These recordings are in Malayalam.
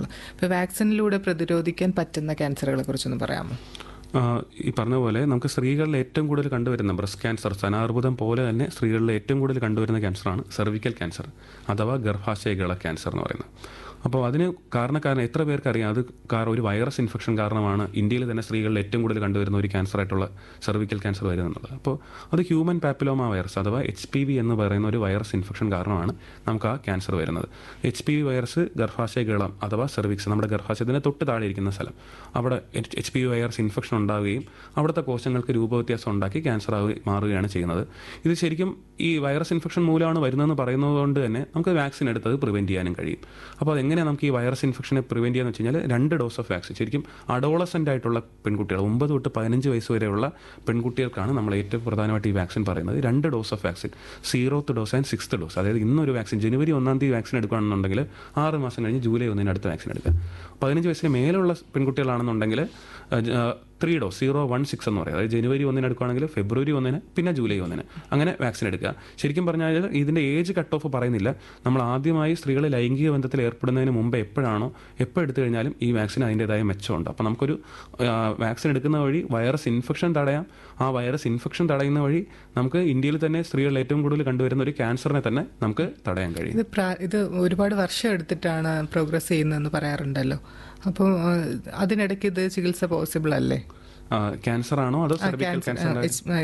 എന്നുള്ളത് അപ്പോൾ വാക്സിനിലൂടെ പ്രതിരോധിക്കാൻ പറ്റുന്ന ക്യാൻസറുകളെ കുറിച്ചൊന്ന് പറയാമോ ആ, ഈ പറഞ്ഞ പോലെ നമുക്ക് സ്ത്രീകളിൽ ഏറ്റവും കൂടുതൽ കണ്ടുവരുന്ന ബ്രസ്റ്റ് ക്യാൻസർ സ്തനാർബുദം പോലെ തന്നെ സ്ത്രീകളിൽ ഏറ്റവും കൂടുതൽ കണ്ടുവരുന്ന ക്യാൻസറാണ് സെർവിക്കൽ ക്യാൻസർ അഥവാ ഗർഭാശയഗള ക്യാൻസർ എന്ന് പറയുന്നത് അപ്പോൾ അതിന് കാരണക്കാരൻ എത്ര പേർക്ക് അറിയാം അത് കാരണം ഒരു വൈറസ് ഇൻഫെക്ഷൻ കാരണമാണ് ഇന്ത്യയിൽ തന്നെ സ്ത്രീകളിൽ ഏറ്റവും കൂടുതൽ കണ്ടുവരുന്ന ഒരു ക്യാൻസർ ആയിട്ടുള്ള സെർവിക്കൽ ക്യാൻസർ വരുന്നത് അപ്പോൾ അത് ഹ്യൂമൻ പാപ്പിലോമ വൈറസ് അഥവാ എച്ച് പി വി എന്ന് പറയുന്ന ഒരു വൈറസ് ഇൻഫെക്ഷൻ കാരണമാണ് നമുക്ക് ആ ക്യാൻസർ വരുന്നത് എച്ച് പി വി വൈറസ് ഗർഭാശയ ഗളം അഥവാ സെർവിക്സ് നമ്മുടെ ഗർഭാശയത്തിന് തൊട്ട് താഴെ ഇരിക്കുന്ന സ്ഥലം അവിടെ H P V virus infection ഉണ്ടാവുകയും അവിടുത്തെ കോശങ്ങൾക്ക് രൂപവ്യത്യാസം ഉണ്ടാക്കി ക്യാൻസർ ആവുക മാറുകയാണ് ചെയ്യുന്നത് ഇത് ശരിക്കും ഈ വൈറസ് ഇൻഫെക്ഷൻ മൂലമാണ് വരുന്നതെന്ന് പറയുന്നത് കൊണ്ട് തന്നെ നമുക്ക് വാക്സിൻ എടുത്തത് പ്രിവെൻറ്റ് ചെയ്യാനും കഴിയും അപ്പോൾ അതെങ്ങനെയാണ് നമുക്ക് ഈ വൈറസ് ഇൻഫെക്ഷനെ പ്രിവെൻറ്റ് ചെയ്യാന്ന് വെച്ച് കഴിഞ്ഞാൽ രണ്ട് ഡോസ് ഓഫ് വാക്സിൻ ശരിക്കും അഡോളസൻ്റ് ആയിട്ടുള്ള പെൺകുട്ടികൾ ഒമ്പത് തൊട്ട് പതിനഞ്ച് വയസ്സ് വരെയുള്ള പെൺകുട്ടികൾക്കാണ് നമ്മൾ ഏറ്റവും പ്രധാനമായിട്ട് ഈ വാക്സിൻ പറയുന്നത് രണ്ട് dose of vaccine zeroth dose and sixth dose അതായത് ഇന്നൊരു വാക്സിൻ ജനുവരി ഒന്നാം തീയതി വാക്സിൻ എടുക്കുകയാണെന്നുണ്ടെങ്കിൽ ആറ് മാസം കഴിഞ്ഞ് ജൂലൈ ഒന്നിന് അടുത്ത വാക്സിൻ എടുക്കുക പതിനഞ്ച് വയസ്സിന് മേലുള്ള പെൺകുട്ടികളാണെന്നുണ്ടെങ്കിൽ three dose zero one six എന്ന് പറയും അതായത് ജനുവരി ഒന്നിന് എടുക്കുകയാണെങ്കിൽ ഫെബ്രുവരി ഒന്നിന് പിന്നെ ജൂലൈ ഒന്നിന് അങ്ങനെ വാക്സിൻ എടുക്കുക ശരിക്കും പറഞ്ഞാൽ ഇതിൻ്റെ ഏജ് കട്ട് ഓഫ് പറയുന്നില്ല നമ്മൾ ആദ്യമായി സ്ത്രീകൾ ലൈംഗിക ബന്ധത്തിൽ ഏർപ്പെടുന്നതിന് മുമ്പ് എപ്പോഴാണോ എപ്പോൾ എടുത്തു കഴിഞ്ഞാലും ഈ വാക്സിൻ അതിൻ്റെതായ മെച്ചമുണ്ട് അപ്പോൾ നമുക്കൊരു വാക്സിൻ എടുക്കുന്ന വഴി വൈറസ് ഇൻഫെക്ഷൻ തടയാം ആ വൈറസ് ഇൻഫെക്ഷൻ തടയുന്ന വഴി നമുക്ക് ഇന്ത്യയിൽ തന്നെ സ്ത്രീകളിൽ ഏറ്റവും കൂടുതൽ കണ്ടുവരുന്ന ഒരു ക്യാൻസറിനെ തന്നെ നമുക്ക് തടയാൻ കഴിയും ഇത് പ്രാ- ഇത് ഒരുപാട് വർഷം എടുത്തിട്ടാണ് പ്രോഗ്രസ് ചെയ്യുന്നതെന്ന് പറയാറുണ്ടല്ലോ അപ്പോൾ അതിനിടയ്ക്ക് ഇത് ചികിത്സ പോസിബിൾ അല്ലേ ക്യാൻസർ ആണോ അതോ സെർവിക്കൽ ക്യാൻസർ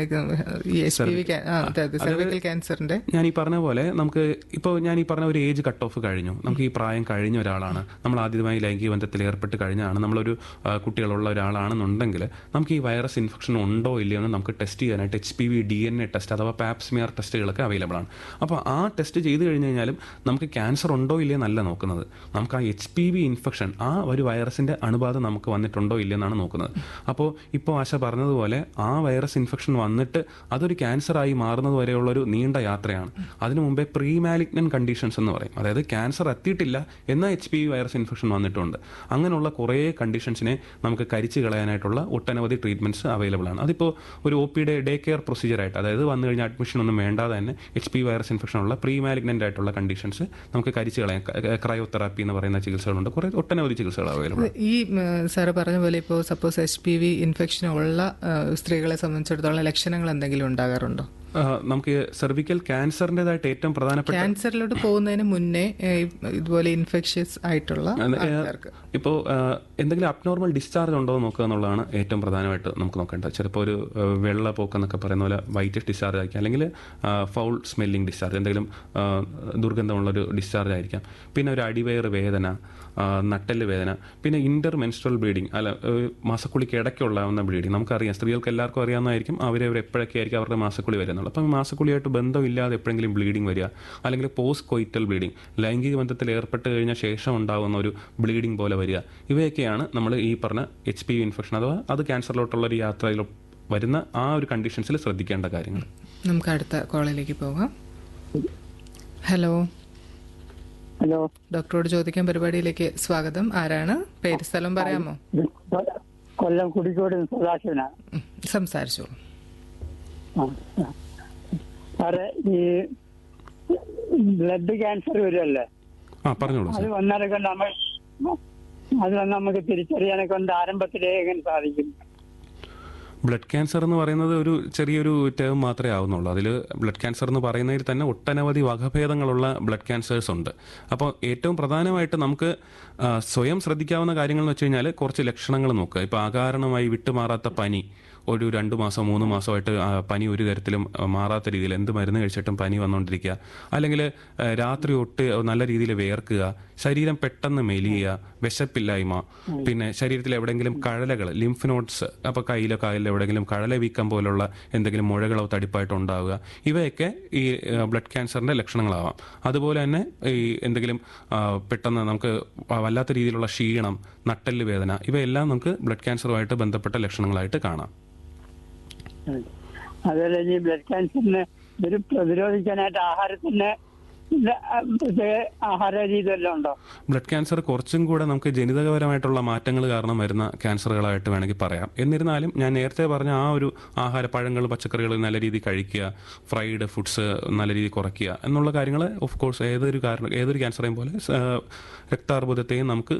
സെർവിക്കൽ ക്യാൻസറിന്റെ ഞാൻ ഈ പറഞ്ഞ പോലെ നമുക്ക് ഇപ്പോൾ ഞാൻ ഈ പറഞ്ഞ ഒരു ഏജ് കട്ട് ഓഫ് കഴിഞ്ഞു നമുക്ക് ഈ പ്രായം കഴിഞ്ഞ ഒരാളാണ് നമ്മൾ ആദ്യമായി ലൈംഗിക ബന്ധത്തിൽ ഏർപ്പെട്ട് കഴിഞ്ഞാണ് നമ്മളൊരു ആ, കുട്ടികളുള്ള ഒരാളാണെന്നുണ്ടെങ്കിൽ നമുക്ക് ഈ വൈറസ് ഇൻഫെക്ഷൻ ഉണ്ടോ ഇല്ലയോ എന്ന് നമുക്ക് ടെസ്റ്റ് ചെയ്യാനായിട്ട് H P V D N A test അഥവാ പാപ്സ്മിയർ ടെസ്റ്റുകളൊക്കെ അവൈലബിൾ ആണ് അപ്പോൾ ആ ടെസ്റ്റ് ചെയ്ത് കഴിഞ്ഞ് കഴിഞ്ഞാലും നമുക്ക് ക്യാൻസർ ഉണ്ടോ ഇല്ലയോ എന്നല്ല നോക്കുന്നത് നമുക്ക് ആ എച്ച് പി വി ഇൻഫെക്ഷൻ ആ ഒരു വൈറസിന്റെ അണുബാധ നമുക്ക് വന്നിട്ടുണ്ടോ ഇല്ലയോ എന്നാണ് നോക്കുന്നത് അപ്പോൾ ഇപ്പോൾ ആശ പറഞ്ഞതുപോലെ ആ വൈറസ് ഇൻഫെക്ഷൻ വന്നിട്ട് അതൊരു ക്യാൻസർ ആയി മാറുന്നത് വരെയുള്ള ഒരു നീണ്ട യാത്രയാണ് അതിനു മുമ്പേ പ്രീ മാലിഗ്നൻ കണ്ടീഷൻസ് എന്ന് പറയും അതായത് ക്യാൻസർ എത്തിയിട്ടില്ല എന്നാൽ H P V virus infection വന്നിട്ടുണ്ട് അങ്ങനെയുള്ള കുറേ കണ്ടീഷൻസിനെ നമുക്ക് കരിച്ചു കളയാനായിട്ടുള്ള ഒട്ടനവധി ട്രീറ്റ്മെന്റ്സ് അവൈലബിൾ ആണ് അതിപ്പോൾ ഒരു ഒ പിയുടെ ഡേ കെയർ പ്രൊസീജിയറായിട്ട് അതായത് വന്നു കഴിഞ്ഞാൽ അഡ്മിഷൻ ഒന്നും വേണ്ടാതെ തന്നെ എച്ച് പി വൈറസ് ഇൻഫെക്ഷൻ ഉള്ള പ്രീ മാലിഗ്നൻ്റ് ആയിട്ടുള്ള കണ്ടീഷൻസ് നമുക്ക് കരിച്ചു കളയാൻ ക്രയോതെറാപ്പി എന്ന് പറയുന്ന ചികിത്സകളുണ്ട് കുറേ ഒട്ടനവധി ചികിത്സകൾ അവൈലബിൾ ഈ സാറ് പറഞ്ഞ പോലെ ഇപ്പോൾ suppose H P V infection ഉള്ള ആ, സ്ത്രീകളെ സംബന്ധിച്ചിടത്തോളം ലക്ഷണങ്ങൾ എന്തെങ്കിലും ഉണ്ടാകാറുണ്ടോ നമുക്ക് സെർവിക്കൽ ക്യാൻസറിൻ്റെതായിട്ട് ഏറ്റവും പ്രധാനപ്പെട്ട ക്യാൻസറിലോട്ട് പോകുന്നതിന് മുന്നേ ഏ, ഇതുപോലെ ഇൻഫെക്ഷ്യസ് ആയിട്ടുള്ള അത് ഏ, ആൾക്കാർക്ക് ഇപ്പോൾ ആ, എന്തെങ്കിലും അബ്നോർമൽ ഡിസ്ചാർജ് ഉണ്ടോ എന്ന് നോക്കുക എന്നുള്ളതാണ് ഏറ്റവും പ്രധാനമായിട്ട് നമുക്ക് നോക്കേണ്ടത് ചിലപ്പോൾ ഒരു ആ, വെള്ളപ്പോക്ക് എന്നൊക്കെ പറയുന്ന പോലെ വൈറ്റ് ഡിസ്ചാർജ് ആയിരിക്കാം അല്ലെങ്കിൽ ഫൗൾ സ്മെല്ലിംഗ് ഡിസ്ചാർജ് എന്തെങ്കിലും ആ, ദുർഗന്ധമുള്ളൊരു ഡിസ്ചാർജ് ആയിരിക്കാം പിന്നെ ഒരു അടിവയറ് വേദന ആ, നട്ടെല്ല് വേദന പിന്നെ ഇന്റർ മെൻസ്ട്രൽ ബ്ലീഡിങ് അല്ല ഒരു മാസക്കുളിക്ക് ഇടയ്ക്കുള്ളാവുന്ന ബ്ലീഡിങ് നമുക്കറിയാം സ്ത്രീകൾക്ക് എല്ലാവർക്കും അറിയാവുന്നതായിരിക്കും അവരവർ എപ്പോഴൊക്കെ ആയിരിക്കും അവരുടെ മാസക്കുളി വരുന്നുള്ളത് അപ്പം മാസക്കുളിയായിട്ട് ബന്ധമില്ലാതെ എപ്പോഴെങ്കിലും ബ്ലീഡിങ് വരിക അല്ലെങ്കിൽ പോസ്റ്റ് കൊയിറ്റൽ ബ്ലീഡിങ് ലൈംഗിക ബന്ധത്തിൽ ഏർപ്പെട്ട് കഴിഞ്ഞ ശേഷം ഉണ്ടാകുന്ന ഒരു ബ്ലീഡിങ് പോലെ വരിക ഇവയൊക്കെയാണ് നമ്മൾ ഈ പറഞ്ഞ എച്ച് പി വി ഇൻഫെക്ഷൻ അഥവാ അത് ക്യാൻസറിലോട്ടുള്ള ഒരു യാത്രയിൽ വരുന്ന ആ ഒരു കണ്ടീഷൻസിൽ ശ്രദ്ധിക്കേണ്ട കാര്യങ്ങൾ നമുക്ക് അടുത്ത കോളിലേക്ക് പോകാം ഹലോ ഹലോ ഡോക്ടറോട് ചോദിക്കാൻ പരിപാടിയിലേക്ക് സ്വാഗതം ആരാണ് പേര് സ്ഥലം പറയാമോ ഇത് കൊല്ലം കുടിക്കോട് സദാശിവനാണ് ഉം, സംസാരിച്ചോളൂ ആ, ആ. സാറേ ഈ ബ്ലഡ് ക്യാൻസർ വരുമല്ലേ ആ പറഞ്ഞോളൂ അത് സാർ വന്നാലെ കൊണ്ട് നമ്മൾ അത് വന്ന് നമുക്ക് തിരിച്ചറിയാനെ കൊണ്ട് ആരംഭത്തിലേ എങ്ങനെ സാധിക്കും ബ്ലഡ് ക്യാൻസർ എന്ന് പറയുന്നത് ഒരു ചെറിയൊരു ടേം മാത്രമേ ആവുന്നുള്ളൂ അതിൽ ബ്ലഡ് ക്യാൻസർ എന്ന് പറയുന്നതിൽ തന്നെ ഒട്ടനവധി വകഭേദങ്ങളുള്ള ബ്ലഡ് ക്യാൻസേഴ്സ് ഉണ്ട് അപ്പോൾ ഏറ്റവും പ്രധാനമായിട്ട് നമുക്ക് ആ, സ്വയം ശ്രദ്ധിക്കാവുന്ന കാര്യങ്ങൾ എന്ന് വെച്ച് കഴിഞ്ഞാൽ കുറച്ച് ലക്ഷണങ്ങൾ നോക്കുക ഇപ്പോൾ അകാരണമായി വിട്ടുമാറാത്ത പനി ഒരു രണ്ട് മാസം മൂന്ന് മാസമായിട്ട് ആ, പനി ഒരു തരത്തിലും ആ, മാറാത്ത രീതിയിൽ എന്ത് മരുന്ന് കഴിച്ചിട്ടും പനി വന്നുകൊണ്ടിരിക്കുക അല്ലെങ്കിൽ ആ, രാത്രി ഒട്ട് നല്ല രീതിയിൽ വേർക്കുക ശരീരം പെട്ടെന്ന് മെലിയുക വിശപ്പില്ലായ്മ പിന്നെ ശരീരത്തിൽ എവിടെയെങ്കിലും കഴലകൾ ലിംഫ് നോട്ട്സ് അപ്പോൾ കയ്യിലോ കാലിലോ എവിടെയെങ്കിലും കഴല വീക്കം പോലുള്ള എന്തെങ്കിലും മുഴകളോ തടിപ്പായിട്ടോ ഉണ്ടാവുക ഇവയൊക്കെ ഈ ബ്ലഡ് ക്യാൻസറിന്റെ ലക്ഷണങ്ങളാവാം അതുപോലെ തന്നെ ഈ എന്തെങ്കിലും ആ, പെട്ടെന്ന് നമുക്ക് വല്ലാത്ത രീതിയിലുള്ള ക്ഷീണം നട്ടെല്ല് വേദന ഇവയെല്ലാം നമുക്ക് ബ്ലഡ് ക്യാൻസറുമായിട്ട് ബന്ധപ്പെട്ട ലക്ഷണങ്ങളായിട്ട് കാണാം അതുപോലെ ഈ ബ്ലഡ് ക്യാൻസറിന് ഒരു പ്രതിരോധിക്കാനായിട്ട് ആഹാരത്തിന് ഇത് പ്രത്യേക ആഹാര രീതി വല്ലതും ഉണ്ടോ ബ്ലഡ് ക്യാൻസർ കുറച്ചും കൂടെ നമുക്ക് ജനിതകപരമായിട്ടുള്ള മാറ്റങ്ങൾ കാരണം വരുന്ന ക്യാൻസറുകളായിട്ട് വേണമെങ്കിൽ പറയാം എന്നിരുന്നാലും ഞാൻ നേരത്തെ പറഞ്ഞ ആ ഒരു ആഹാര പഴങ്ങൾ പച്ചക്കറികൾ നല്ല രീതിയിൽ കഴിക്കുക ഫ്രൈഡ് ഫുഡ്സ് നല്ല രീതിയിൽ കുറയ്ക്കുക എന്നുള്ള കാര്യങ്ങൾ ഓഫ് കോഴ്സ് ഏതൊരു കാരണം ഏതൊരു ക്യാൻസറേയും പോലെ സ- രക്താർബുദത്തെയും നമുക്ക്